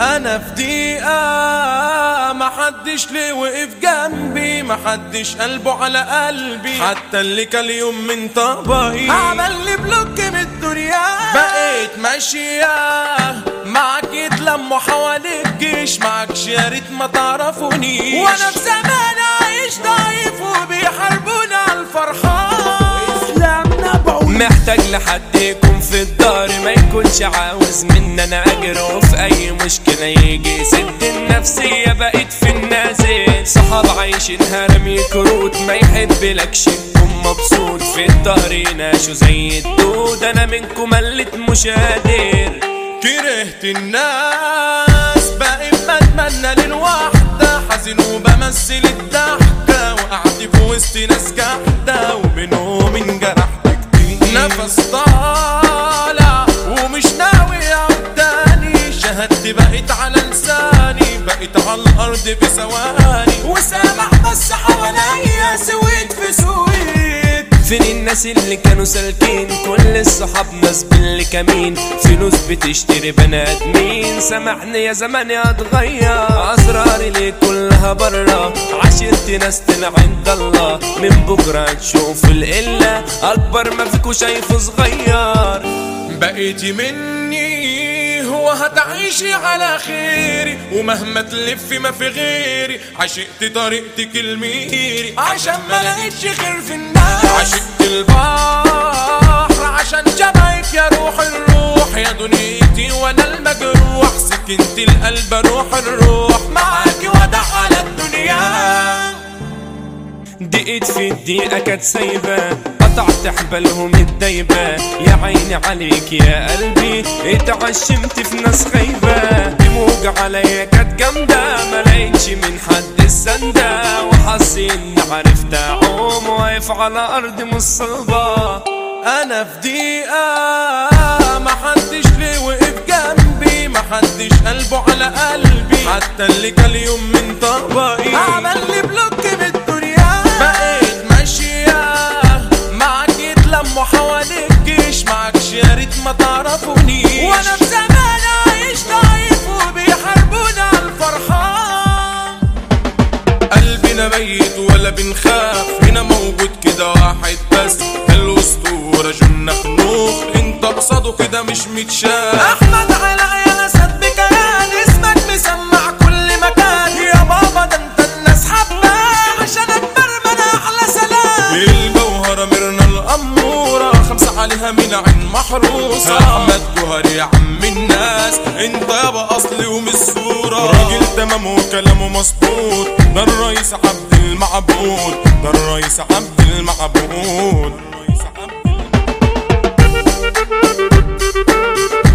انا في دقيقة محدش ليه وقف جنبي محدش قلبه على قلبي حتى اللي كان يوم من طبعي عمل لي بلوك من الدنيا بقيت ماشية معاك يتلموا حواليك جيش معاكش يا ريت ما تعرفونيش وانا في زمان عايش ضعيف وبيحاربوني على الفرحان محتاج لحد يكون في الدار ما يكونش عاوز مني انا اجر وفي اي مشكلة يجي يسد النفسية بقيت في النازل صحاب عايشين هرمي كروت ما يحب لكش تكون مبسوط في الدار يناشوا زي الدود انا منكم ملت مش قادر كرهت الناس بقيت بتمنى للوحدة حزين وبمثل الضحكة وقعت في وسط ناس جحدة وبينهم انجرحت كتير نفس طالع ومش ناوي اعود تاني شهادتي بقت على لساني بقيت على الارض بثواني وسامع بس حواليا سويت في سويت فين الناس اللي كانوا سالكين كل الصحاب ناس باللي كمين فلوس بتشتري بني ادمين سامحني يا زماني اتغير اسراري ليه كلها برا عشرت ناس طلع عند الله من بكره تشوف القله اكبر ما فيكوا شايفه صغير بقيتي مني هو هتعيشي على خيري ومهما تلفي ما في غيري عشقت طريقتك الميري عشان ما لقيتش خير في الناس عشقت البحر عشان شبهك يا روح الروح يا دنيتي وانا المجروح سكنت القلب روح الروح معاكي ودع على الدنيا دقيت في الدقيقة كانت سايبة قطعت حبلهم الدايبة يا عيني عليك يا قلبي اتعشمت في ناس خايبة دموج عليا كانت جامدة ما لقيتش من حد السندة وحظي اني عرفت اعوم واقف على ارض مصابة انا في دقيقة محدش ليه وقف جنبي محدش قلبه على قلبي حتى اللي كان يوم من طبقي عمل لي بلوك من الدنيا بقيت ماشية معاك يتلموا حواليك جيش معاكش يا ريت ما تعرفونيش وانا في زمان عايش ضعيف وبيحاربوني على الفرحان قلبنا ميت ولا بنخاف هنا موجود كده واحد بس الاسطوره جنة خنوخ انت قصاده كده مش متشاف احمد علاء يا اسد بكيان اسمك مسمع كل مكان يا بابا ده انت الناس حباك عشانك مرمى احلى سلام الجوهرة ميرنا الأمورة خمسة عليها من عين محروسة أحمد جوهر يا عم الناس انت يابا أصلي ومش صورة راجل تمام وكلامه مظبوط ده الرئيس عبد المعبود ده الرئيس عبد المعبود